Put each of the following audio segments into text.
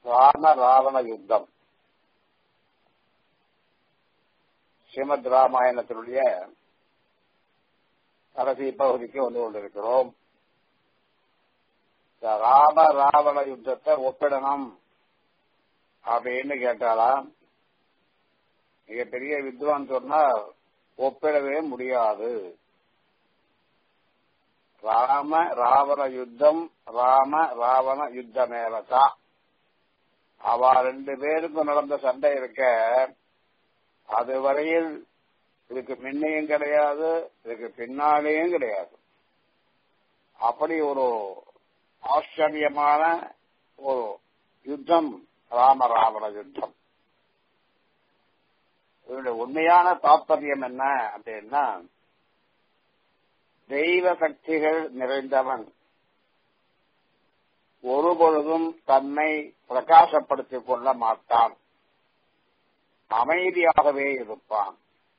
ராம ராவண யுத்தம் ஸ்ரீமத் ராமாயணத்தினுடைய கடைசி பகுதிக்கு வந்து கொண்டிருக்கிறோம் இந்த ராம ராவண யுத்தத்தை ஒப்பிடணும் அப்படின்னு கேட்டாலாம் மிகப்பெரிய வித்வான் சொன்னால் ஒப்பிடவே முடியாது ராம ராவண யுத்தம் ராம ராவண யுத்த மேலதா அவ ரெண்டு பேருக்கும் நடந்த சண்டை இருக்க அதுவரையில் இதுக்கு முன்னையும் கிடையாது இதுக்கு பின்னாலேயும் கிடையாது அப்படி ஒரு ஆச்சரியமான ஒரு யுத்தம் ராம ராவண யுத்தம் இதனுடைய உண்மையான தாற்பயம் என்ன அப்படின்னா தெய்வ சக்திகள் நிறைந்தவன் ஒருபொழுதும் தன்னை பிரகாசப்படுத்திக் கொள்ள மாட்டான் அமைதியாகவே இருப்பான்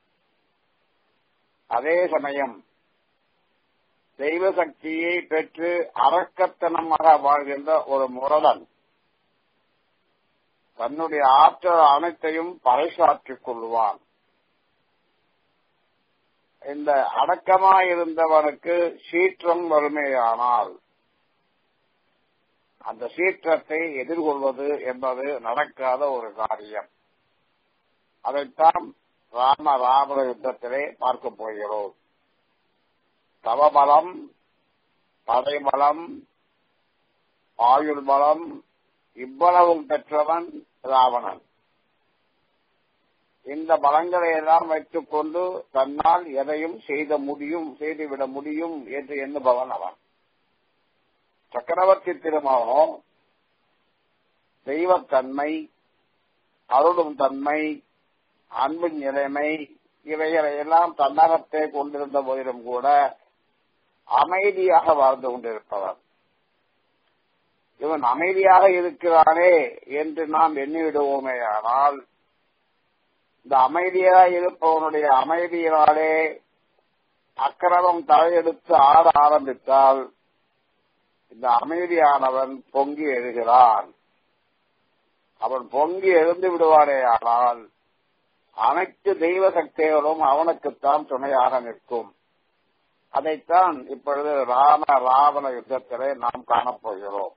அதே சமயம் தெய்வ சக்தியை பெற்று அரக்கத்தனமாக வாழ்கின்ற ஒரு முரடன் தன்னுடைய ஆற்றல் அனைத்தையும் பறைசாற்றிக் கொள்வான் இந்த அடக்கமாயிருந்தவனுக்கு சீற்றம் வறுமையானால் அந்த சீற்றத்தை எதிர்கொள்வது என்பது நடக்காத ஒரு காரியம் அதைத்தான் ராம ராவண யுத்தத்திலே பார்க்க போகிறோம் தவபலம் படைபலம் ஆயுள் பலம் இவ்வளவும் பெற்றவன் ராவணன் இந்த பலங்களை எல்லாம் வைத்துக் கொண்டு தன்னால் எதையும் செய்த முடியும் செய்துவிட முடியும் என்று எண்ணுபவன் அவன் சக்கரவர்த்தி திருமகனோ தெய்வத்தன்மை அருளும் தன்மை அன்பின் நிலைமை இவைகளை எல்லாம் தன்னகத்தை கொண்டிருந்த போதிலும் கூட அமைதியாக வாழ்ந்து கொண்டிருப்பவர் இவன் அமைதியாக இருக்கிறானே என்று நாம் எண்ணிவிடுவோமே ஆனால் இந்த அமைதியாக இருப்பவனுடைய அமைதியினாலே அக்கிரமம் தலையெடுத்து ஆட ஆரம்பித்தால் இந்த அமைதியானவன் பொங்கி எழுகிறான் அவன் பொங்கி எழுந்து விடுவானே ஆனால் அனைத்து தெய்வ சக்திகளும் அவனுக்குத்தான் துணையாக நிற்கும் அதைத்தான் இப்பொழுது ராம ராவண யுத்தத்திலே நாம் காணப்போகிறோம்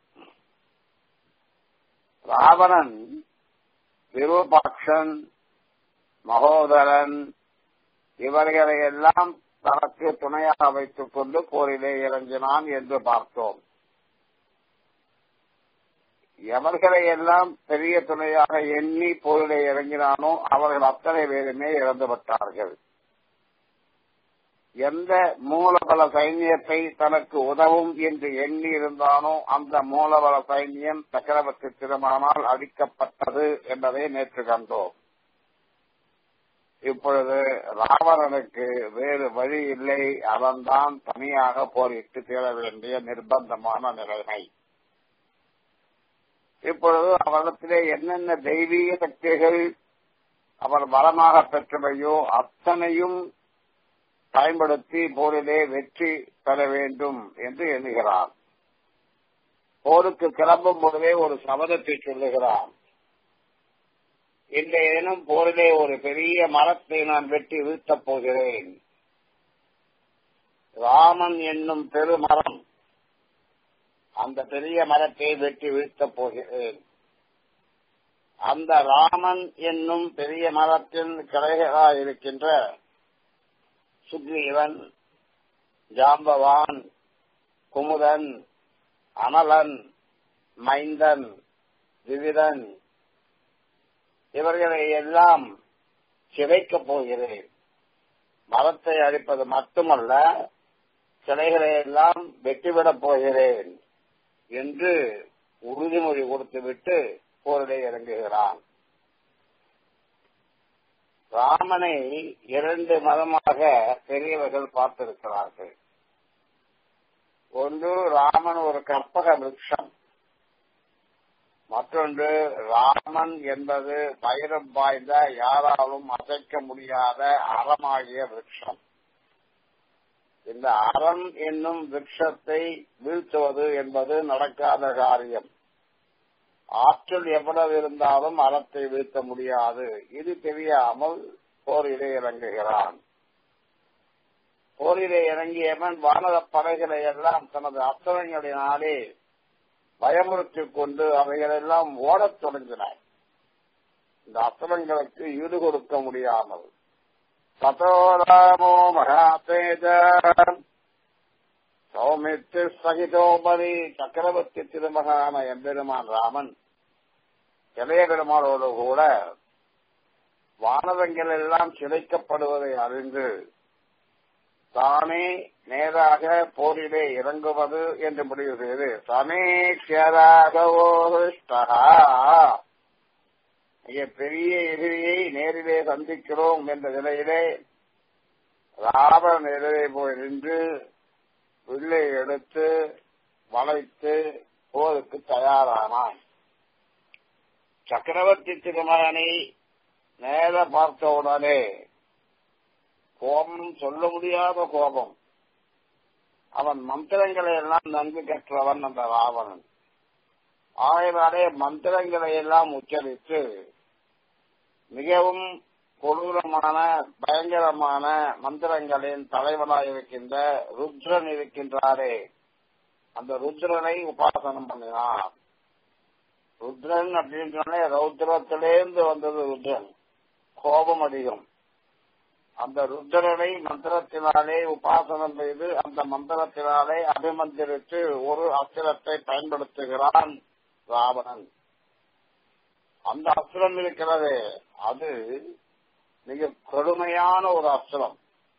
ராவணன் விரூபாட்சன் மகோதரன் இவர்களை எல்லாம் தனக்கு துணையாக வைத்துக் கொண்டு போரிலே இறங்கினான் என்று பார்த்தோம் எவர்களை எல்லாம் பெரிய துணையாக எண்ணி போரிலே இறங்கினானோ அவர்கள் அத்தனை பேருமே இறந்துவிட்டார்கள் எந்த மூலபல சைன்யத்தை தனக்கு உதவும் என்று எண்ணி இருந்தானோ அந்த மூலபல சைன்யம் சக்கரவர்த்தி திருமணனால் அழிக்கப்பட்டது என்பதை நேற்று கண்டோம் இப்பொழுது ராவணனுக்கு வேறு வழி இல்லை அவன்தான் தனியாக போரிட்டு தீர வேண்டிய நிர்பந்தமான நிலைமை இப்பொழுது அவரிடத்திலே என்னென்ன தெய்வீக சக்திகள் அவர் பலமாக பெற்றவையோ அத்தனையும் பயன்படுத்தி போரிலே வெற்றி பெற வேண்டும் என்று எண்ணுகிறார் போருக்கு கிளம்பும் பொழுதே ஒரு சபதத்தை சொல்லுகிறான் இன்றைய தினம் போரிலே ஒரு பெரிய மரத்தை நான் வெட்டி வீழ்த்தப் போகிறேன் ராமன் என்னும் பெருமரம் அந்த பெரிய மரத்தை வெட்டி வீழ்த்தப் போகிறேன் அந்த ராமன் என்னும் பெரிய மரத்தின் கிளைகளாக இருக்கின்ற சுக்ரீவன் ஜாம்பவான் குமுதன் அனலன் மைந்தன் விவிதன் இவர்களை எல்லாம் சிதைக்கப் போகிறேன் மரத்தை அழிப்பது மட்டுமல்ல சிலைகளை எல்லாம் வெட்டிவிடப் போகிறேன் என்று உறுதிமொழி கொடுத்துவிட்டு போரிலே இறங்குகிறான் ராமனை இரண்டு மதமாக பெரியவர்கள் பார்த்திருக்கிறார்கள் ஒன்று ராமன் ஒரு கற்பக விருட்சம் மற்றொன்று ராமன் என்பது பயிரம் பாய்ந்த யாராலும் அசைக்க முடியாத அறமாகிய விருட்சம் இந்த அறம் என்னும் விருட்சத்தை வீழ்த்துவது என்பது நடக்காத காரியம் ஆற்றல் எவ்வளவு இருந்தாலும் அறத்தை வீழ்த்த முடியாது இது தெரியாமல் போரிலே இறங்குகிறான் போரிலே இறங்கியவன் வானர படைகளை எல்லாம் தனது அஸ்திரங்களினாலே பயமுறுத்திக் கொண்டு அவைகளெல்லாம் ஓடத் தொடங்கினார் இந்த அஸ்திரங்களுக்கு ஈடு கொடுக்க முடியாமல் ததோராமோ மகாதேஜ சௌமித்து சகிதோபரி சக்கரவர்த்தி திருமகான எம்பெருமான் ராமன் இளைய பெருமாளோடு கூட வானவங்கள் எல்லாம் சிதைக்கப்படுவதை அறிந்து தானே நேராக போரிலே இறங்குவது என்று முடிவு செய்து சமேக்ஷராகவோஷ்டா மிக பெரிய எதிரியை நேரிலே சந்திக்கிறோம் என்ற நிலையிலே ராவணன் எதிரே போய் நின்று வில்லை எடுத்து வளைத்து போருக்கு தயாரானான் சக்கரவர்த்தி திருமகனை நேர பார்த்தவுடனே கோபம் சொல்ல முடியாத கோபம் அவன் மந்திரங்களை எல்லாம் நன்கு கற்றவன் அந்த ராவணன் ஆகையினாலே மந்திரங்களை எல்லாம் உச்சரித்து மிகவும் கொடூரமான பயங்கரமான மந்திரங்களின் தலைவனாக இருக்கின்ற ருத்ரன் இருக்கின்றாரே அந்த ருத்ரனை உபாசனம் பண்ணினான் ருத்ரன் அப்படின்னு சொன்னே ரௌத்ரத்திலேருந்து வந்தது ருத்ரன் கோபம் அதிகம் அந்த ருத்ரனை மந்திரத்தினாலே உபாசனம் செய்து அந்த மந்திரத்தினாலே அபிமந்திரித்து ஒரு அஸ்திரத்தை பயன்படுத்துகிறான் ராவணன் அந்த அஸ்திரம் இருக்கிறது அது மிக கொடுமையான ஒரு அஸ்திரம்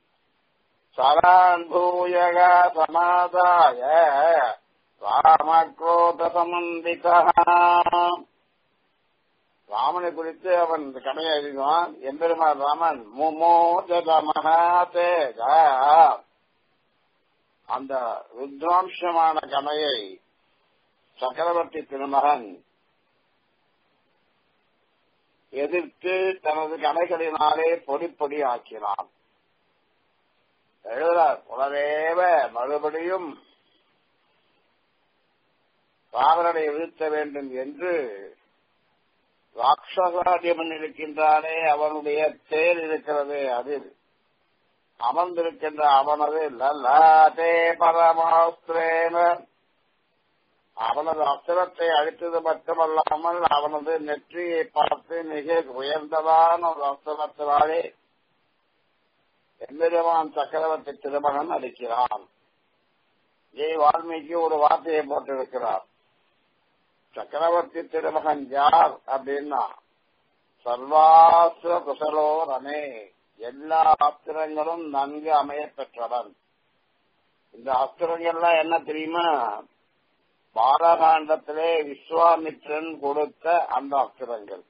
சரான்பூயக சமாதாய ராமக்ரோத சமந்திகா ராமனை குறித்து அவன் கடையை எழுதுவான் எம்பெருமான் ராமன் முமோஜத மகாதேஜ அந்த ருத்ராம்சமான கணையை சக்கரவர்த்தி திருமகன் எதிர்த்து தனது கடைகளினாலே பொடி பொடி ஆக்கினான் எழுதுறார் உடனேவ மறுபடியும் ராவணனை வீழ்த்த வேண்டும் என்று ராட்சசாதியமன் இருக்கின்றானே அவனுடைய தேர் இருக்கிறது அதில் அமர்ந்திருக்கின்ற அவனது லல்லாதே பரமாஸ்திரேன அவனது அஸ்திரத்தை அழித்தது மட்டுமல்லாமல் அவனது நெற்றியை பார்த்து மிக உயர்ந்ததான ஒரு அஸ்திரத்தினாலே எம்பெருமான் சக்கரவர்த்தி திருமகன் அடிக்கிறான் ஜெய் வால்மீகி ஒரு வார்த்தையை போட்டிருக்கிறார் சக்கரவர்த்தி திருமகன் யார் அப்படின்னா சர்வாஸ்திர குசலோ ரமே எல்லா அஸ்திரங்களும் நன்கு அமைய பெற்றவன் இந்த அஸ்திரங்கள்லாம் என்ன தெரியுமா பாலகாண்டத்திலே விஸ்வாமித்ரன் கொடுத்த அந்த அஸ்திரங்கள்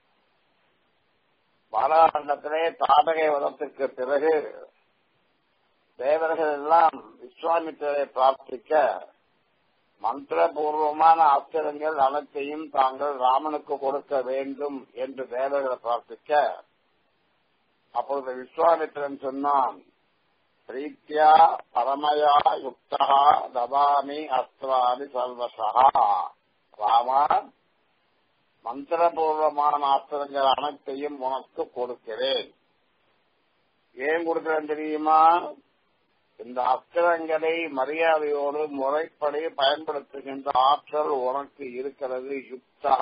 பாலகாண்டத்திலே தாடகை வதத்திற்கு பிறகு தேவர்கள் எல்லாம் விஸ்வாமித்திரரை பிரார்த்திக்க மந்திரபூர்வமான அஸ்திரங்கள் அனைத்தையும் தாங்கள் ராமனுக்கு கொடுக்க வேண்டும் என்று தேவர்களை பிரார்த்திக்க அப்பொழுது விஸ்வாமித்திரன் சொன்னான் பிரீத்தியா பரமயா யுக்தா தபாமி அஸ்திராணி சர்வசா ராமா மந்திரபூர்வமான அஸ்திரங்கள் அனைத்தையும் உனக்கு கொடுக்கிறேன் ஏன் கொடுக்கிறேன் தெரியுமா இந்த அஸ்திரங்களை மரியாதையோடு முறைப்படி பயன்படுத்துகின்ற ஆற்றல் உனக்கு இருக்கிறது யுக்தா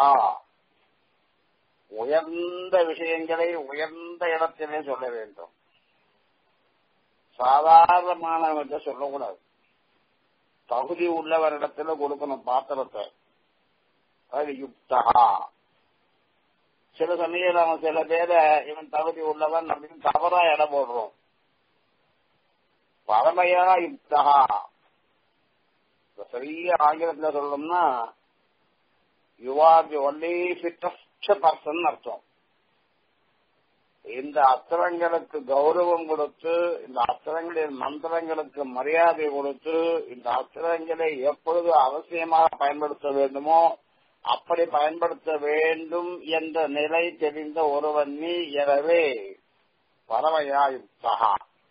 உயர்ந்த விஷயங்களை உயர்ந்த இடத்திலே சொல்ல வேண்டும் சாதாரணமானவற்றை சொல்லக்கூடாது தகுதி உள்ளவரிடத்துல கொடுக்கணும் பாத்திரத்தை அது யுக்தா சில சமயம் நம்ம சில பேரை இவன் தகுதி உள்ளவன் அப்படின்னு தவறா இடம் போடுறோம் பரமையா யுக்தா பெரிய ஆங்கிலத்துல சொல்லணும்னா you are the only fittest person அர்த்தம் இந்த அஸ்திரங்களுக்கு கௌரவம் கொடுத்து இந்த அஸ்திரங்களின் மந்திரங்களுக்கு மரியாதை கொடுத்து இந்த அஸ்திரங்களை எப்பொழுது அவசியமாக பயன்படுத்த வேண்டுமோ அப்படி பயன்படுத்த வேண்டும் என்ற நிலை தெரிந்த ஒருவன் நீ எனவே பரமயாயுக்தா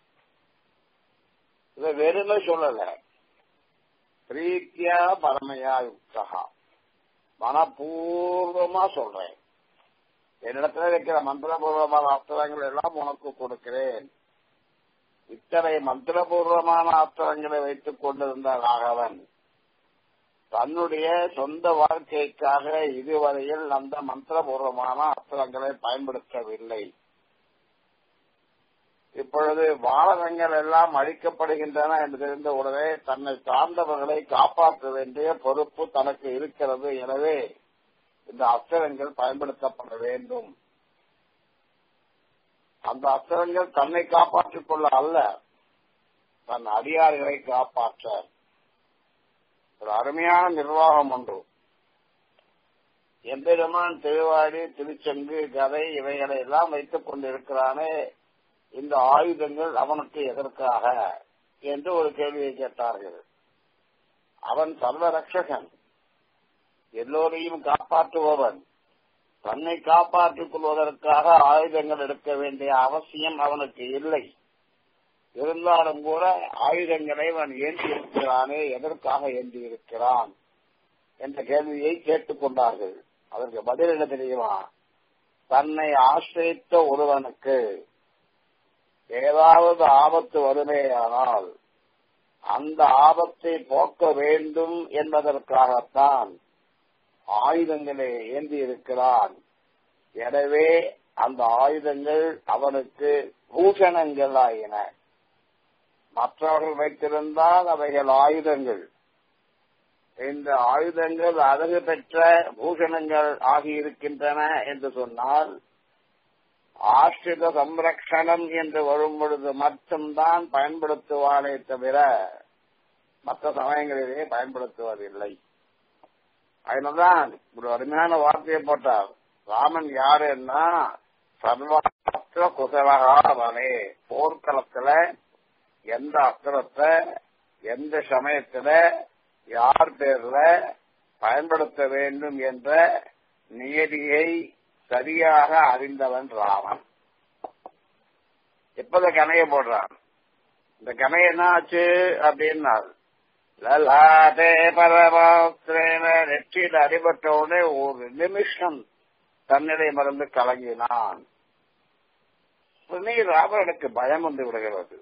இதை வெறுமை சொல்லல பிரீத்தியா பரமயாயுக்தா மனப்பூர்வமா சொல்றேன் என்னிடத்துல இருக்கிற மந்திரபூர்வமான அஸ்திரங்கள் எல்லாம் உனக்கு கொடுக்கிறேன் இத்தனை மந்திரபூர்வமான அஸ்திரங்களை வைத்துக் கொண்டிருந்த ராகவன் தன்னுடைய சொந்த வாழ்க்கைக்காக இதுவரையில் அந்த மந்திரபூர்வமான அஸ்திரங்களை பயன்படுத்தவில்லை இப்பொழுது பாலகங்கள் எல்லாம் அழிக்கப்படுகின்றன என்று தெரிந்த உடனே தன்னை சார்ந்தவர்களை காப்பாற்ற வேண்டிய பொறுப்பு தனக்கு இருக்கிறது எனவே இந்த அஸ்திரங்கள் பயன்படுத்தப்பட வேண்டும் அந்த அஸ்திரங்கள் தன்னை காப்பாற்றிக் கொள்ள அல்ல தன் அடியார்களை காப்பாற்ற ஒரு அருமையான நிர்வாகம் ஒன்று எம்பெருமான் திருவாடி திருச்செங்கு கதை இவைகளை எல்லாம் வைத்துக் கொண்டிருக்கிறானே இந்த ஆயுதங்கள் அவனுக்கு எதற்காக என்று ஒரு கேள்வியை கேட்டார்கள் அவன் சர்வ ரட்சகன் எல்லோரையும் காப்பாற்றுபவன் தன்னை காப்பாற்றிக் கொள்வதற்காக ஆயுதங்கள் எடுக்க வேண்டிய அவசியம் அவனுக்கு இல்லை இருந்தாலும் கூட ஆயுதங்களை அவன் ஏந்தி இருக்கிறானே எதற்காக ஏந்தி இருக்கிறான் என்ற கேள்வியை கேட்டுக் கொண்டார்கள் அதற்கு பதில் என்ன தெரியுமா தன்னை ஆசிரித்த ஒருவனுக்கு ஏதாவது ஆபத்து வருமேயானால் அந்த ஆபத்தை போக்க வேண்டும் என்பதற்காகத்தான் ஆயுதங்களை ஏந்தி இருக்கிறான் எனவே அந்த ஆயுதங்கள் அவனுக்கு பூஷணங்கள் ஆயின மற்றவர்கள் வைத்திருந்தால் அவைகள் ஆயுதங்கள் இந்த ஆயுதங்கள் அழகு பெற்ற பூஷணங்கள் ஆகியிருக்கின்றன என்று சொன்னால் ஆசிரித சம்ரக்ஷணம் என்று வரும் பொழுது மட்டும்தான் பயன்படுத்துவானே தவிர மற்ற சமயங்களிலே பயன்படுத்துவதில்லை அதனால்தான் ஒரு அருமையான வார்த்தையை போட்டார் ராமன் யாருன்னா சர்வாஸ்திர குசலகாவனே போர்க்களத்துல எந்த அஸ்திரத்தை எந்த சமயத்துல யார் பேர்ல பயன்படுத்த வேண்டும் என்ற நியதியை சரியாக அறிந்தவன் ராமன் இப்ப இந்த கணைய போடுறான் இந்த கணை என்ன ஆச்சு அப்படின்னா லலாதே பரமாஸ்திரேன நெற்றியில் அடிபட்ட உடனே ஒரு நிமிஷம் தன்னிலை மறந்து கலங்கினான் உடனே ராவணனுக்கு பயம் வந்து விடுகிறது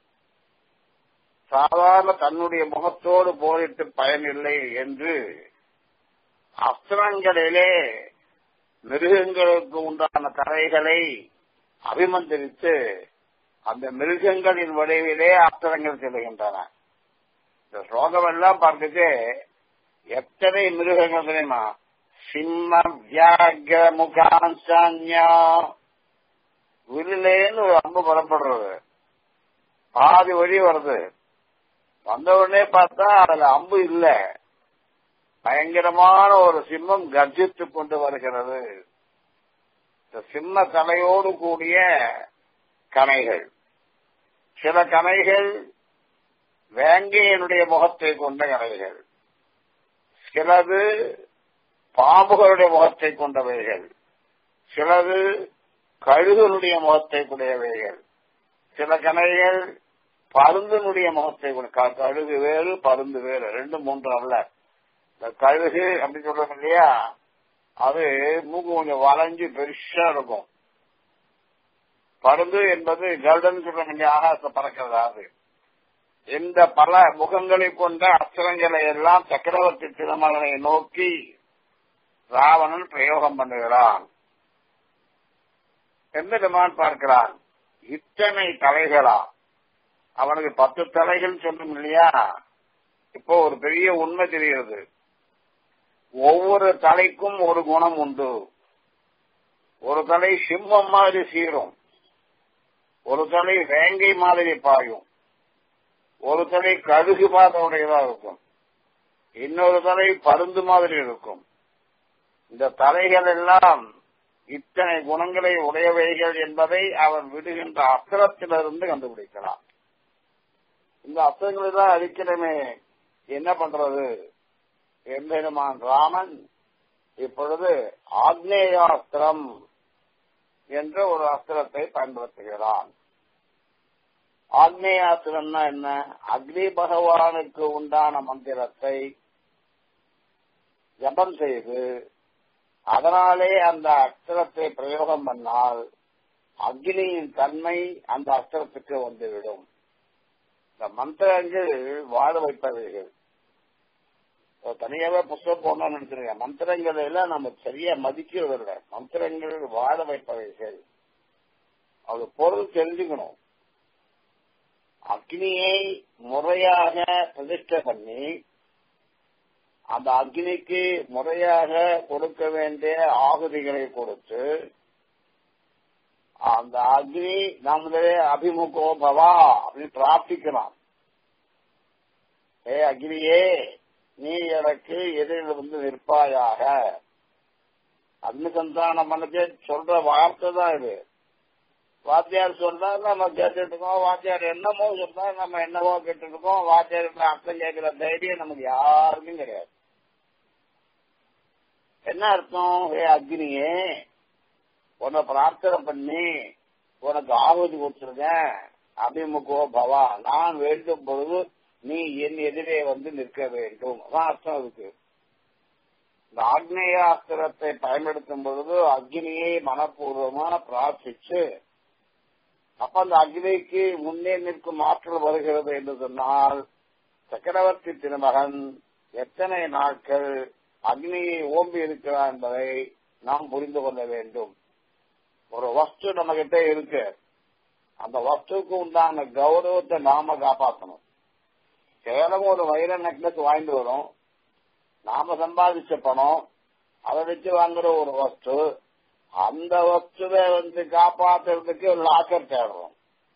சாதாரண தன்னுடைய முகத்தோடு போரிட்டு பயனில்லை என்று அஸ்திரங்களிலே மிருகங்களுக்கு உண்டான தரைகளை அபிமந்திரித்து அந்த மிருகங்களின் வடிவிலே அஸ்திரங்கள் செல்கின்றன இந்த ஸ்லோகம் எல்லாம் பார்த்துட்டு எத்தனை மிருகங்கள் தெரியுமா சிம்ம வியாகிர முகான்சான்யா வில்லேன்னு ஒரு அம்பு புறப்படுறது பாதி வழி வருது வந்த உடனே பார்த்தா அதுல அம்பு இல்ல பயங்கரமான ஒரு சிம்மம் கர்ஜித்துக் கொண்டு வருகிறது இந்த சிம்ம தலையோடு கூடிய கணைகள் சில கணைகள் வேங்கையனுடைய முகத்தை கொண்ட கணைகள் சிலது பாம்புகளுடைய முகத்தை கொண்டவைகள் சிலது கழுகனுடைய முகத்தை கூடியவைகள் சில கணைகள் பருந்தினுடைய முகத்தை கொண்ட கழுகு வேறு பருந்து வேறு ரெண்டு மூன்று அல்ல இந்த கழுகு அப்படி சொல்றோம் இல்லையா அது மூக்கு கொஞ்சம் வளைஞ்சு பெருசா இருக்கும் பருந்து என்பது கருடன் சொல்றோம் இல்லையா ஆகாச பறக்கிறதா அது இந்த பல முகங்களை கொண்ட அஸ்திரங்களை எல்லாம் சக்கரவர்த்தி திருமகனை நோக்கி ராவணன் பிரயோகம் பண்ணுகிறான் எம்பெருமான் பார்க்கிறான் இத்தனை தலைகளா அவனுக்கு பத்து தலைகள் சொல்லும் இல்லையா இப்போ ஒரு பெரிய உண்மை தெரிகிறது ஒவ்வொரு தலைக்கும் ஒரு குணம் உண்டு ஒரு தலை சிம்மம் மாதிரி சீரும் ஒரு தலை வேங்கை மாதிரி பாயும் ஒரு தலை கழுகு பாதவுடையதா இருக்கும் இன்னொரு தலை பருந்து மாதிரி இருக்கும் இந்த தலைகள் எல்லாம் இத்தனை குணங்களை உடையவைகள் என்பதை அவன் விடுகின்ற அஸ்திரத்திலிருந்து கண்டுபிடிக்கலாம் இந்த அஸ்திரங்களை தான் அழிக்கணுமே என்ன பண்றது எம்பெருமான் ராமன் இப்பொழுது ஆக்னேயாஸ்திரம் என்ற ஒரு அஸ்திரத்தை பயன்படுத்துகிறான் ஆக்னேயாஸ்திரம்னா என்ன அக்னி பகவானுக்கு உண்டான மந்திரத்தை ஜபம் செய்து அதனாலே அந்த அஸ்திரத்தை பிரயோகம் பண்ணால் அக்னியின் தன்மை அந்த அஸ்திரத்துக்கு வந்துவிடும் இந்த மந்திரங்கள் வாழ வைப்பவைகள் தனியாவே புஸ்தகம் போடணும்னு நினைச்சிருக்கேன் மந்திரங்களை எல்லாம் நம்ம சரியா மதிக்கிறது இல்லை மந்திரங்கள் வாழ வைப்பவைகள் அது பொருள் தெரிஞ்சுக்கணும் அக்னியை முறையாக பிரதிஷ்டை பண்ணி அந்த அக்னிக்கு முறையாக கொடுக்க வேண்டிய ஆகுதிகளை கொடுத்து அந்த அக்னி நம்மளே அபிமுகோ பவா அப்படின்னு பிரார்த்திக்கலாம் ஏ அக்னியே நீ எனக்கு எதிரில் வந்து நிற்பாயாக அக்னி சந்தானம் பண்ணது சொல்ற வார்த்தை தான் இது வாத்தியார் சொன்னா நம்ம கேட்டுட்டு இருக்கோம் வாத்தியார் என்னமோ சொன்னா நம்ம என்னமோ கேட்டுட்டு இருக்கோம் வாத்தியாருக்கு அர்த்தம் கேட்கிற தைரியம் நமக்கு யாருக்கும் கிடையாது என்ன அர்த்தம் ஏ அக்னியே உன்னை பிரார்த்தனை பண்ணி உனக்கு ஆகுதி கொடுத்துருக்கேன் அபிமுகோ பவா நான் வேண்டும் பொழுது நீ என் எதிரே வந்து நிற்க வேண்டும் அதான் அர்த்தம் அதுக்கு இந்த ஆக்னேயாஸ்திரத்தை பயன்படுத்தும் பொழுது அக்னியை மனப்பூர்வமா பிரார்த்திச்சு அப்ப அந்த அக்னிக்கு முன்னே நிற்கும் ஆற்றல் வருகிறது என்று சொன்னால் சக்கரவர்த்தி திருமகன் எத்தனை நாட்கள் அக்னியை ஓம்பி இருக்கிறார் என்பதை நாம் புரிந்து கொள்ள வேண்டும் ஒரு வஸ்து நம்ம கிட்ட இருக்கு அந்த வஸ்துக்கு உண்டான கௌரவத்தை நாம காப்பாற்றணும் கேவலம் ஒரு வைர நெக்லஸ் வாங்கிட்டு வரும் நாம சம்பாதிச்ச பணம் அதை வச்சு வாங்குற ஒரு வஸ்து அந்த வஸ்துவை வந்து காப்பாத்துறதுக்கு ஒரு லாக்கர் தேடுறோம்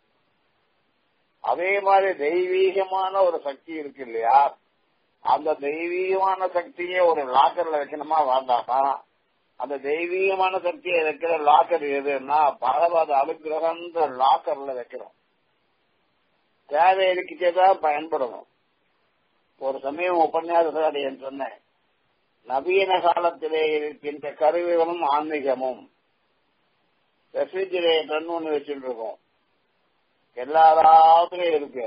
அதே மாதிரி தெய்வீகமான ஒரு சக்தி இருக்கு இல்லையா அந்த தெய்வீகமான சக்தியை ஒரு லாக்கர்ல வைக்கணுமா வேண்டாமா அந்த தெய்வீகமான சக்தியை வைக்கிற லாக்கர் எதுன்னா பரவாத அனுகிரகன்ற லாக்கர்ல வைக்கிறோம் தேவைக்கு தான் பயன்படணும் ஒரு சமயம் உபன்யாசத்தை என் சொன்னேன் நவீன காலத்திலே இருக்கின்ற கருவிகளும் ஆன்மீகமும் ரெஃப்ரிஜிரேட்டர்னு ஒண்ணு வச்சுட்டு இருக்கோம் எல்லாராத்துலயும் இருக்கு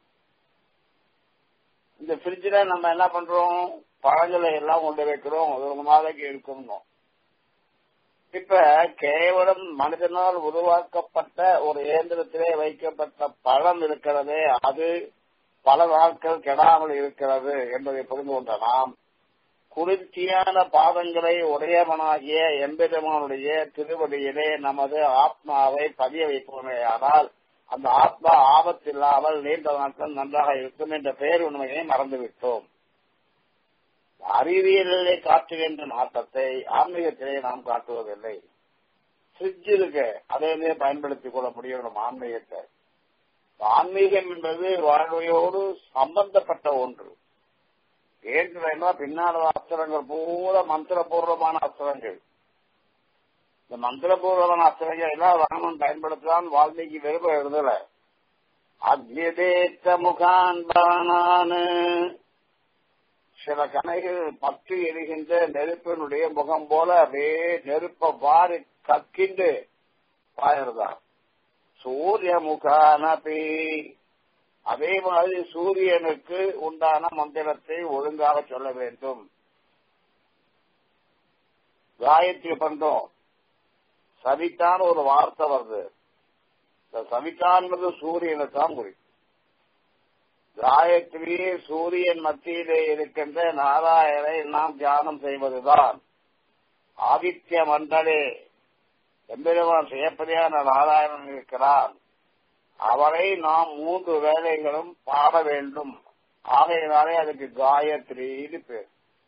இந்த ஃப்ரிட்ஜில் நம்ம என்ன பண்றோம் பழங்களை எல்லாம் கொண்டு வைக்கிறோம் ஒரு நாளைக்கு இருக்கணும் இப்ப கேவலம் மனிதனால் உருவாக்கப்பட்ட ஒரு இயந்திரத்திலே வைக்கப்பட்ட பழம் இருக்கிறதே அது பல நாட்கள் கெடாமல் இருக்கிறது என்பதை புரிந்து கொண்ட நாம் குளிர்ச்சியான பாதங்களை உடையவனாகிய எம்பெருமானுடைய திருவடியிலே நமது ஆத்மாவை பதிய வைப்போமேயானால் அந்த ஆத்மா ஆபத்தில்லாமல் நீண்ட நாட்கள் நன்றாக இருக்கும் என்ற பெயர் உண்மையை மறந்துவிட்டோம் அறிவியலிலே காட்டுகின்ற நாட்டத்தை ஆன்மீகத்திலே நாம் காட்டுவதில்லை ஃப்ரிட்ஜ் இருக்கு அதையே பயன்படுத்திக் கொள்ள முடியும் நம்ம ஆன்மீகத்தை ஆன்மீகம் என்பது வாழ்வையோடு சம்பந்தப்பட்ட ஒன்று ஏன் பின்னால அஸ்திரங்கள் பூரா மந்திரபூர்வமான அஸ்திரங்கள் இந்த மந்திரபூர்வமான அஸ்திரங்கள் எல்லாம் ராமன் பயன்படுத்தலாம் வால்மீகி விரும்ப எழுதல அக்னிதேத்த முகான்பானானு சில கணைகள் பற்றி எரிகின்ற நெருப்பினுடைய முகம் போல அப்படியே நெருப்ப வாரி கக்கிண்டு பாயறதா சூரிய முகானபி அதே மாதிரி சூரியனுக்கு உண்டான மந்திரத்தை ஒழுங்காக சொல்ல வேண்டும் காயத்ரி பண்றோம் சவித்தான் ஒரு வார்த்தை வருது இந்த சவித்தான்றது சூரியனை தான் குறிக்கும் காயத்ரி சூரியன் மத்தியிலே இருக்கின்ற நாராயணை நாம் தியானம் செய்வதுதான் ஆதித்ய மண்டலே எம்பெருமான் செய்யப்படியான நாராயணன் இருக்கிறான் அவரை நாம் மூன்று வேலைகளும் பாட வேண்டும் ஆகையினாலே அதுக்கு காயத்ரின்னு பேர்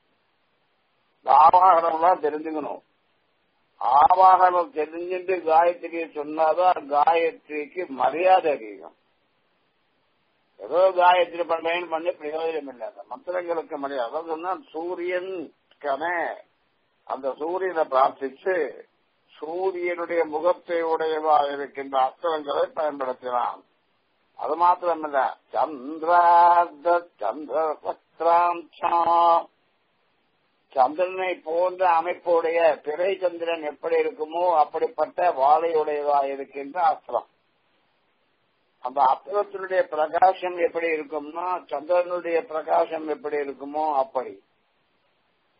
ஆவாகனம்லாம் தெரிஞ்சுக்கணும் ஆவாகனம் தெரிஞ்சுட்டு காயத்ரியை சொன்னாதான் காயத்ரிக்கு மரியாதை அதிகம் ஏதோ காயத்ரி பண்றேன்னு பண்ணி பிரயோஜனம் இல்லை அந்த மந்திரங்களுக்கு மரியாதை அதாவது சொன்னா சூரியன் அந்த சூரியனை பிரார்த்திச்சு சூரியனுடைய முகத்தை உடையதாக இருக்கின்ற அஸ்திரங்களை பயன்படுத்தினான் அது மாத்திரமல்ல சந்திரார்த்த சந்திர சந்திரனை போன்ற அமைப்புடைய பிறை சந்திரன் எப்படி இருக்குமோ அப்படிப்பட்ட வாழையுடையதாக இருக்கின்ற அஸ்திரம் அந்த அஸ்திரத்தினுடைய பிரகாசம் எப்படி இருக்கும்னா சந்திரனுடைய பிரகாசம் எப்படி இருக்குமோ அப்படி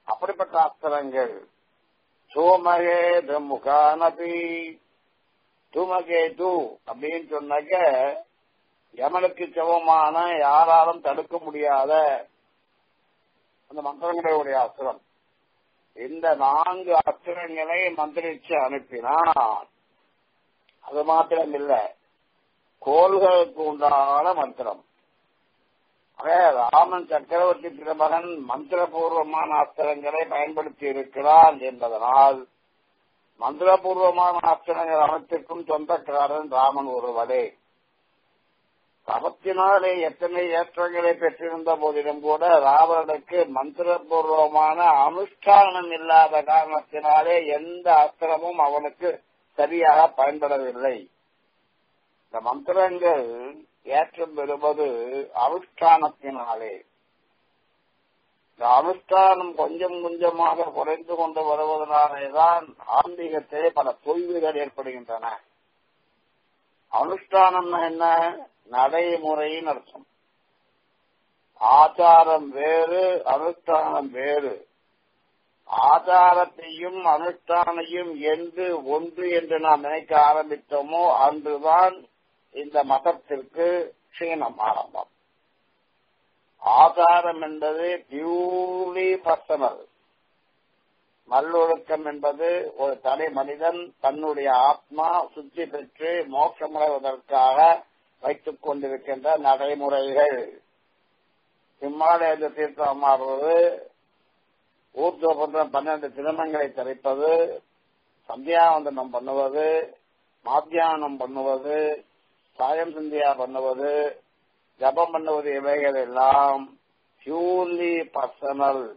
அப்படிப்பட்ட அஸ்திரங்கள் தூமகேது முகானபி தூமகேது அப்படின்னு சொன்னாக்க யமனுக்கு செவமான யாராலும் தடுக்க முடியாத அந்த மந்திரங்களுடைய அஸ்திரம் இந்த நான்கு அஸ்திரங்களை மந்திரிச்சு அனுப்பினான் அது மாத்திரம் இல்ல கோள்களுக்கு உண்டான மந்திரம் அதே ராமன் சக்கரவர்த்தி திருமகன் மந்திரபூர்வமான அஸ்திரங்களை பயன்படுத்தி இருக்கிறான் என்பதனால் மந்திரபூர்வமான அஸ்திரங்கள் அனைத்திற்கும் சொந்தக்காரன் ராமன் ஒருவரே தபத்தினாலே எத்தனை ஏற்றங்களை பெற்றிருந்த போதிலும் கூட ராவணனுக்கு மந்திரபூர்வமான அனுஷ்டானம் இல்லாத காரணத்தினாலே எந்த அஸ்திரமும் அவனுக்கு சரியாக பயன்படவில்லை இந்த மந்திரங்கள் ஏற்றம் பெறுவது அனுஷ்டானத்தினாலே இந்த அனுஷ்டானம் கொஞ்சம் கொஞ்சமாக குறைந்து கொண்டு வருவதனாலேதான் ஆன்மீகத்திலே பல தொய்வுகள் ஏற்படுகின்றன அனுஷ்டானம்னா என்ன நடைமுறையின் அர்த்தம் ஆச்சாரம் வேறு அனுஷ்டானம் வேறு ஆச்சாரத்தையும் அனுஷ்டானையும் என்று ஒன்று என்று நாம் நினைக்க ஆரம்பித்தோமோ அன்றுதான் இந்த மதத்திற்கு க்ஷீணம் ஆரம்பம் ஆச்சாரம் என்பது பியூர்லி பர்சனல் நல்லொழுக்கம் என்பது ஒரு தனி மனிதன் தன்னுடைய ஆத்மா சுத்தி பெற்று மோட்சமடைவதற்காக வைத்துக் கொண்டிருக்கின்ற நடைமுறைகள் இம்மாலய தீர்த்தம் மாறுவது ஊர்துவபுரம் பன்னெண்டு திருமங்களை தரிப்பது சந்தியாவந்தனம் பண்ணுவது மாத்தியானம் பண்ணுவது சாயம் சந்தியா பண்ணுவது ஜபம் பண்ணுவது இவைகள் எல்லாம் பியூர்லி பர்சனல்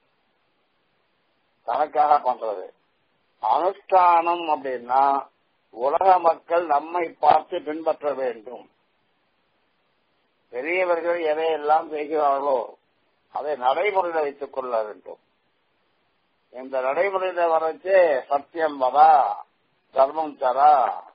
தனக்காக பண்றது அனுஷ்டானம் அப்படின்னா உலக மக்கள் நம்மை பார்த்து பின்பற்ற வேண்டும் பெரியவர்கள் எதையெல்லாம் செய்கிறார்களோ அதை நடைமுறையில் வைத்துக் கொள்ள வேண்டும் இந்த நடைமுறையில வரைச்சு சத்தியம் வரா தர்மம் தரா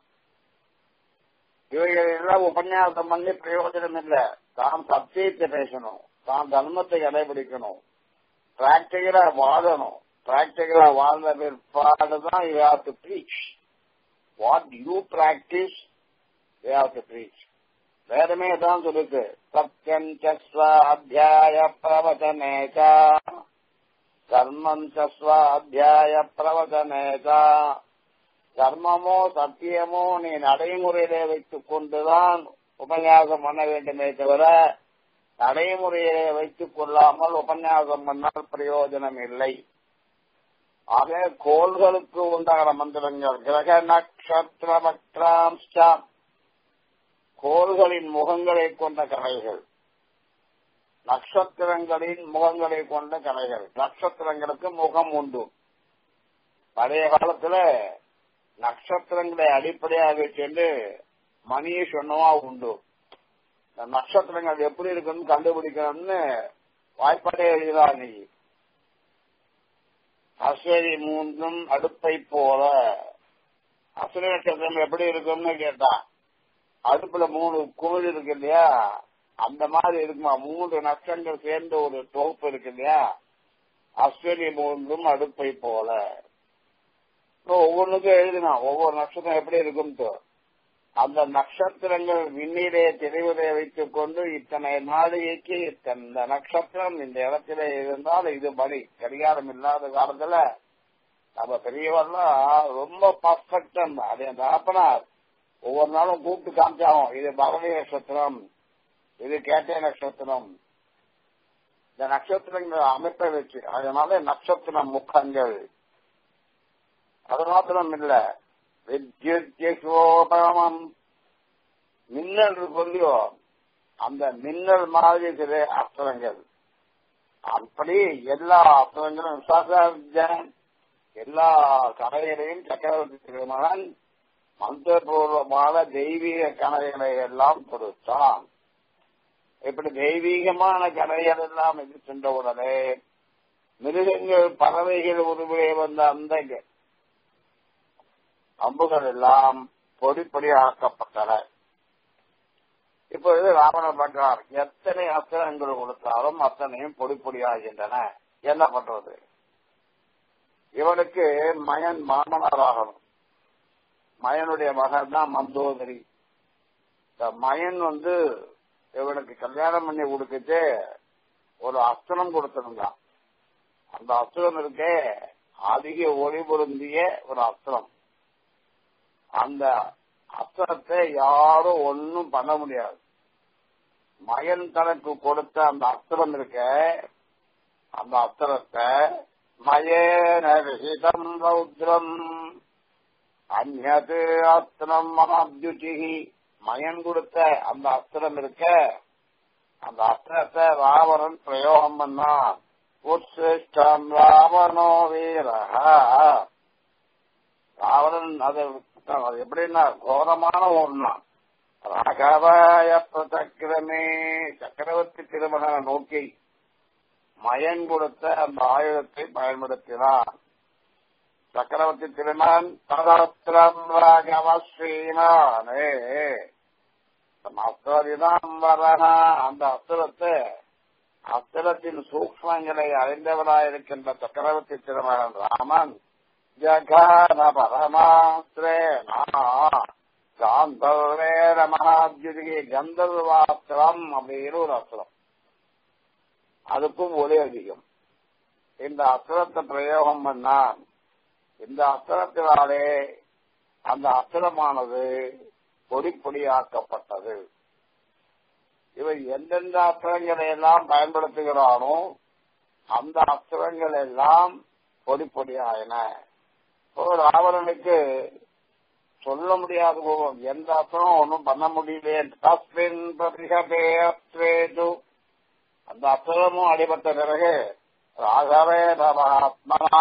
இவைகள் எல்லாம் உபன்யாசம் பண்ணி பிரயோஜனம் இல்லை தாம் சத்தியத்தை பேசணும் தாம் தர்மத்தை கடைபிடிக்கணும் பிராக்டிகலா வாழணும் பிராக்டிகலா வாழ்ந்த பிற்பாடுதான் you have to preach what you practise you have to preach வேதமே தான் சொல்லுது சத்தியம் சஸ்வ அத்தியாய பிரவச்சனேச்ச கர்மம் சஸ்வ அத்தியாய பிரவச்சனேச்ச கர்மமோ சத்தியமோ நீ நடைமுறையிலே வைத்துக் கொண்டுதான் உபன்யாசம் பண்ண வேண்டுமே தவிர நடைமுறையிலே வைத்துக் கொள்ளாமல் உபன்யாசம் பண்ணால் பிரயோஜனம் இல்லை ஆக கோள்களுக்கு உண்டான மந்திரங்கள் கிரக நட்சத்திர கோள்களின் முகங்களை கொண்ட கலைகள் நட்சத்திரங்களின் முகங்களை கொண்ட கலைகள் நட்சத்திரங்களுக்கு முகம் உண்டு பழைய காலத்துல நட்சத்திரங்களை அடிப்படையாக சென்று மணியை சொன்னவா உண்டு இந்த நட்சத்திரங்கள் எப்படி இருக்குன்னு கண்டுபிடிக்கணும்னு வாய்ப்பாடே எழுதுதான் நீ அஸ்வரி மூன்றும் அடுப்பை போல அசுர நட்சத்திரம் எப்படி இருக்கும்னு கேட்டான் அடுப்புல மூணு குமிழ் இருக்கு இல்லையா அந்த மாதிரி இருக்குமா மூன்று நட்சங்கள் சேர்ந்த ஒரு தொகுப்பு இருக்கு இல்லையா அஸ்வரி மூன்றும் அடுப்பை போல ஒவ்வொன்றுக்கும் எழுதினா ஒவ்வொரு நட்சத்திரம் எப்படி இருக்கும்ட்டு அந்த நட்சத்திரங்கள் விண்ணிலே தெரிவதை வைத்துக் கொண்டு இத்தனை நாளைக்கு இந்த நட்சத்திரம் இந்த இடத்துல இருந்தால் இது படி கடிகாரம் இல்லாத காலத்துல நம்ம பெரியவர்லாம் ரொம்ப பர்ஃபெக்டன் அது என் தகப்பனார் ஒவ்வொரு நாளும் கூப்பிட்டு காமிச்சாகும் இது பரணி நட்சத்திரம் இது கேட்டை நட்சத்திரம் இந்த நட்சத்திரங்கள் அமைப்பை வச்சு அதனால நட்சத்திர முக்கங்கள் அது மாத்திரம் இல்ல வித்யுத்யோபமம் மின்னல் இருக்கு இல்லையோ அந்த மின்னல் மாதிரி சில அஸ்திரங்கள் அப்படி எல்லா அஸ்திரங்களும் விசாசார்ஜன் எல்லா கலைகளையும் சக்கரவர்த்தி திருமகன் மந்திரபூர்வமான தெய்வீக கலைகளை எல்லாம் கொடுத்தான் இப்படி தெய்வீகமான கலைகள் எல்லாம் இது சென்ற உடனே மிருகங்கள் பறவைகள் உருவிலே வந்த அந்த அம்புகள் எல்லாம் பொடி பொடியாக்கப்பட்டன இப்பொழுது ராவணன் பண்றார் எத்தனை அஸ்திரங்கள் கொடுத்தாலும் அத்தனையும் பொடி பொடியாகின்றன என்ன பண்றது இவனுக்கு மகன் மாமனாராகணும் மயனுடைய மகன் தான் மந்தோதரி இந்த மயன் வந்து இவனுக்கு கல்யாணம் பண்ணி கொடுத்துட்டு ஒரு அஸ்திரம் கொடுத்திருந்தான் அந்த அஸ்திரம் இருக்கே அதிக ஒளி பொருந்திய ஒரு அஸ்திரம் அந்த அஸ்திரத்தை யாரும் ஒன்னும் பண்ண முடியாது மயன் தனக்கு கொடுத்த அந்த அஸ்திரம் இருக்க அந்த அஸ்திரத்தை மயேன விஹிதம் ரௌத்ரம் அந்நது அஸ்திரம் மகாத்யுதி மயன் கொடுத்த அந்த அஸ்திரம் இருக்க அந்த அஸ்திரத்தை ராவணன் பிரயோகம் பண்ணான் உத்சிஷ்டம் ராவணோ வீரஹா ராவணன் அது அது எப்படின்னா கோரமான ஒண்ணா ராகவாய பிரதக்கிரமே சக்கரவர்த்தி திருமகனை நோக்கி மயன் கொடுத்த அந்த ஆயுதத்தை பயன்படுத்தினான் சக்கரவர்த்தி திருமகன் ததத்திரம் ராகவ ஸ்ரீமானே அஸ்திரம் வரஹா அந்த அஸ்திரத்தை அஸ்திரத்தின் சூக்மங்களை அறிந்தவராயிருக்கின்ற சக்கரவர்த்தி திருமகன் ராமன் ஜகான பரமாஸ்திரேனா காந்தர்வேர மகாத்யுதிகி கந்தர்வாஸ்திரம் அப்படின்னு ஒரு அஸ்திரம் அதுக்கும் ஒரே அதிகம் இந்த அஸ்திரத்தை பிரயோகம் பண்ணான் இந்த அஸ்திரத்தினாலே அந்த அஸ்திரமானது பொடி பொடியாக்கப்பட்டது இவன் எந்தெந்த அஸ்திரங்களை எல்லாம் பயன்படுத்துகிறானோ அந்த அஸ்திரங்கள் எல்லாம் பொடி பொடியாயின ராவணனுக்கு சொல்ல முடியாத கோபம் எந்த அஸ்திரம் ஒன்றும் பண்ண முடியலையே தஸ்மின் பிரதிகபே அஸ்திரேது அந்த அஸ்திரமும் அடிபட்ட பிறகு ராகவே மகாத்மனா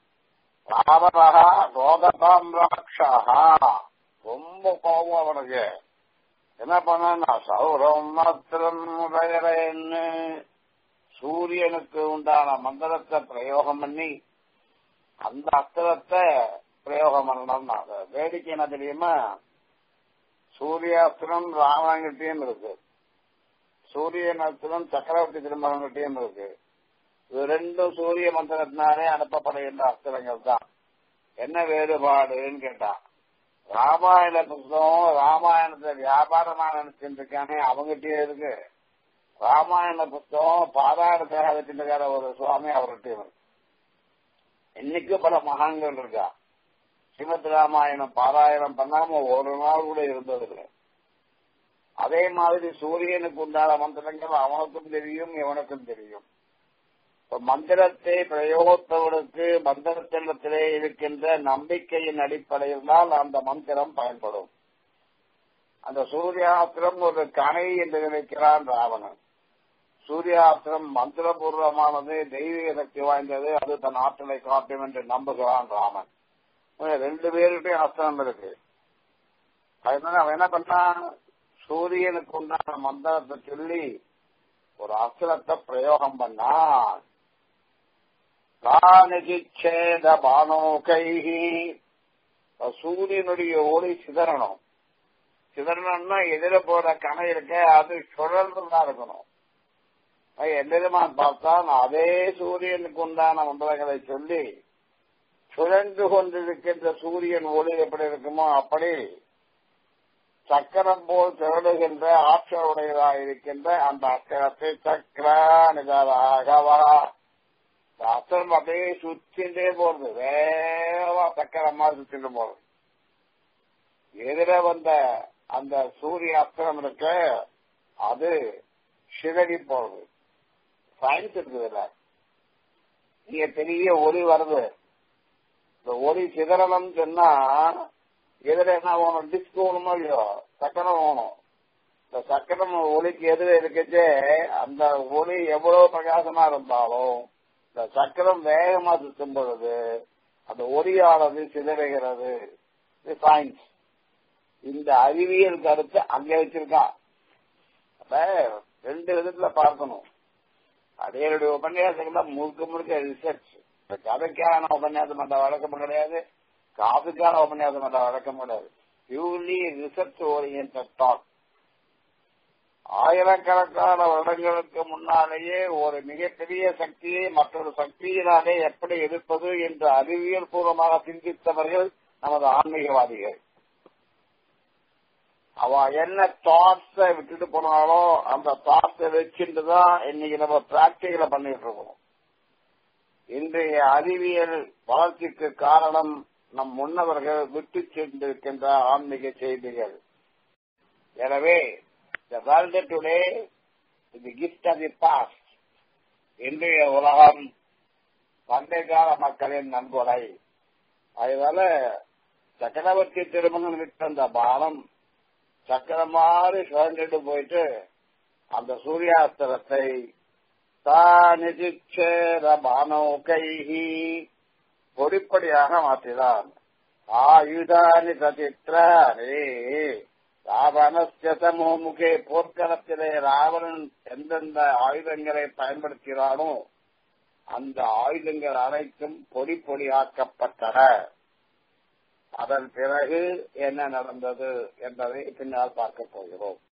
ராவணா ரோகதாம் ராட்சா ரொம்ப கோபம் அவனுக்கு என்ன பண்ணா சௌரம் மாத்திரம் உடையறன்னு சூரியனுக்கு உண்டான மந்திரத்தை பிரயோகம் பண்ணி அந்த அஸ்திரத்தை பிரயோகம் பண்ணணும் வேடிக்கை என்ன தெரியுமா சூரியாஸ்திரம் ராமங்கிட்டையும் இருக்கு சூரியன் அஸ்திரம் சக்கரவர்த்தி திருமகன்கிட்டையும் இருக்கு இது ரெண்டும் சூரிய மந்திரத்தினாலே அனுப்பப்படுகின்ற அஸ்திரங்கள் தான் என்ன வேறுபாடுன்னு கேட்டான் ராமாயண புத்தகம் ராமாயணத்தை வியாபாரமா நினைச்சிட்டு இருக்கானே அவங்ககிட்டயே இருக்கு ராமாயண புத்தகம் பாதாரத்தாக வச்சிருக்கார ஒரு சுவாமி அவர்கிட்டயும் இருக்கு இன்னைக்கு பல மகான்கள் இருக்கா ஸ்ரீமத் ராமாயணம் பாராயணம் பண்ணாம ஒரு நாள் கூட இருந்ததில்லை அதே மாதிரி சூரியனுக்கு உண்டான மந்திரங்கள் அவனுக்கும் தெரியும் இவனுக்கும் தெரியும் மந்திரத்தை பிரயோகத்தவனுக்கு மந்திரத்திலே இருக்கின்ற நம்பிக்கையின் அடிப்படையில் தான் அந்த மந்திரம் பயன்படும் அந்த சூர்யாஸ்திரம் ஒரு கணை என்று நினைக்கிறான் ராவணன் சூர்யாஸ்திரம் மந்திரபூர்வமானது தெய்வீக சக்தி வாய்ந்தது அது தன் ஆற்றலை காட்டும் என்று நம்புகிறான் ராமன் ரெண்டு பேருக்கிட்டையும் அஸ்திரம் இருக்கு அதனால அவன் என்ன பண்ணான் சூரியனுக்கு உண்டான மந்திரத்தை சொல்லி ஒரு அஸ்திரத்தை பிரயோகம் பண்ணான் காணிச்சேத பானோகைஹி சூரியனுடைய ஒளி சிதறணும் சிதறணும்னா எதிர போற கணை இருக்க அது சுழல்றதா இருக்கணும் எந்திரமான் பார்த்தான் அதே சூரியனுக்கு உண்டான மந்திரங்களை சொல்லி சுழன்று கொண்டிருக்கின்ற சூரியன் ஒளி எப்படி இருக்குமோ அப்படி சக்கரம் போல் திரளுகின்ற ஆற்றல் உடையதாக இருக்கின்ற அந்த அக்கரத்தை சக்கரா நிதாகவா அஸ்திரம் அப்படியே சுத்தின்றே போறது வேகமா சக்கரமா சுத்திட்டு போறது எதிர வந்த அந்த சூரிய அஸ்திரம் இருக்க அது சிதறி போறது சயின்ஸ் இருக்குதுல்ல நீங்க பெரிய ஒளி வருது இந்த ஒளி சிதறணும் சொன்னா எதிர என்ன வேணும் டிஸ்க் வேணுமோ இல்லையோ சக்கரம் வேணும் இந்த சக்கரம் ஒளிக்கு எதிர இருக்கச்சே அந்த ஒளி எவ்வளவு பிரகாசமா இருந்தாலும் இந்த சக்கரம் வேகமா சுத்தும் பொழுது அந்த ஒளியானது சிதறுகிறது இது சயின்ஸ் இந்த அறிவியல் கருத்து அங்க வச்சிருக்கான் அப்ப ரெண்டு விதத்துல பார்க்கணும் அடையருடைய உபன்யாசங்கள்லாம் முழுக்க முழுக்க ரிசர்ச் கதைக்கான உபன்யாசம் பண்ற வழக்கம் கிடையாது காதுக்கான உபன்யாசம் பண்ற வழக்கம் கிடையாது பியூர்லி ரிசர்ச் ஓரியன்ட் டாக் ஆயிரக்கணக்கான வருடங்களுக்கு முன்னாலேயே ஒரு மிகப்பெரிய சக்தியை மற்றொரு சக்தியினாலே எப்படி எதிர்ப்பது என்று அறிவியல் பூர்வமாக சிந்தித்தவர்கள் நமது ஆன்மீகவாதிகள் அவ என்ன தாட்ஸ விட்டுட்டு போனாலோ அந்த தாட்ஸை வச்சுட்டு தான் இன்னைக்கு நம்ம பிராக்டிகல பண்ணிட்டு இருக்கோம் இன்றைய அறிவியல் வளர்ச்சிக்கு காரணம் நம் முன்னவர்கள் விட்டு சென்றிருக்கின்ற ஆன்மீக செய்திகள் எனவே the world today is the gift of the past. இன்றைய உலகம் பண்டை கால மக்களின் நன்கொடை அதனால சக்கரவர்த்தி திருமணம் விட்ட அந்த பானம் சக்கரம் மாதிரி சுழந்துட்டு போயிட்டு அந்த சூரியாஸ்திரத்தை தானிதிச்சேர பானோகைஹி பொடிப்படியாக மாற்றினான் ஆயுதானி சதித்ராரே ராவணஸ்ய சமூமுகே போர்க்களத்திலே ராவணன் எந்தெந்த ஆயுதங்களை பயன்படுத்தினானோ அந்த ஆயுதங்கள் அனைத்தும் பொடி பொடியாக்கப்பட்டன அதன் பிறகு என்ன நடந்தது என்பதை பின்னால் பார்க்க போகிறோம்